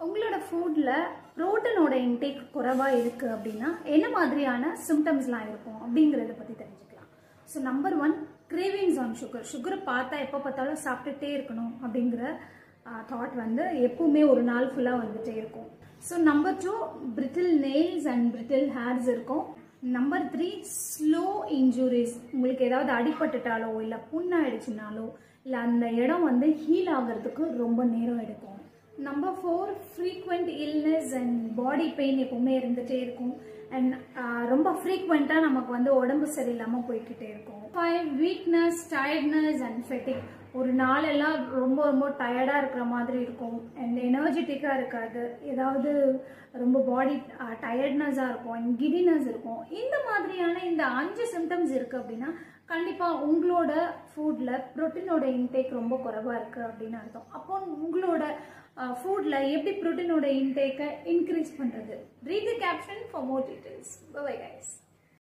உங்களோட ஃபுட்டில் ப்ரோட்டீனோட இன்டேக் குறைவாக இருக்குது அப்படின்னா என்ன மாதிரியான சிம்டம்ஸ்லாம் இருக்கும் அப்படிங்கிறத பற்றி தெரிஞ்சுக்கலாம் so number one cravings on sugar சுகரை பார்த்தா எப்போ பார்த்தாலும் சாப்பிட்டுட்டே இருக்கணும் அப்படிங்கிற தாட் வந்து எப்பவுமே ஒரு நாள் ஃபுல்லாக வந்துட்டே இருக்கும் so number two brittle nails and brittle hairs இருக்கும் நம்பர் த்ரீ ஸ்லோ இன்ஜுரிஸ் உங்களுக்கு ஏதாவது அடிபட்டுட்டாலோ இல்லை புண்ணாயிடுச்சுனாலோ இல்லை அந்த இடம் வந்து ஹீல் ஆகிறதுக்கு ரொம்ப நேரம் எடுக்கும் number four frequent illness and body pain எப்பவுமே இருந்துகிட்டே இருக்கும் அண்ட் ரொம்ப ஃப்ரீக்வெண்ட்டாக நமக்கு வந்து உடம்பு சரியில்லாமல் போய்கிட்டே இருக்கும் five weakness tiredness and fatigue ஒரு நாளெல்லாம் ரொம்ப ரொம்ப டயர்டாக இருக்கிற மாதிரி இருக்கும் அண்ட் எனர்ஜெட்டிக்காக இருக்காது ஏதாவது ரொம்ப பாடி டயர்ட்னஸாக இருக்கும் அண்ட் கிடினஸ் இருக்கும் இந்த மாதிரியான இந்த அஞ்சு சிம்டம்ஸ் இருக்குது அப்படின்னா கண்டிப்பாக உங்களோட ஃபுட்டில் ப்ரோட்டீனோட இன்டேக் ரொம்ப குறைவாக இருக்குது அப்படின்னு அர்த்தம் அப்போ உங்களோட ஃபுட்டில் எப்படி ப்ரோட்டீனோட இன்டேக்கை இன்க்ரீஸ் பண்ணுறது read the caption for more details bye guys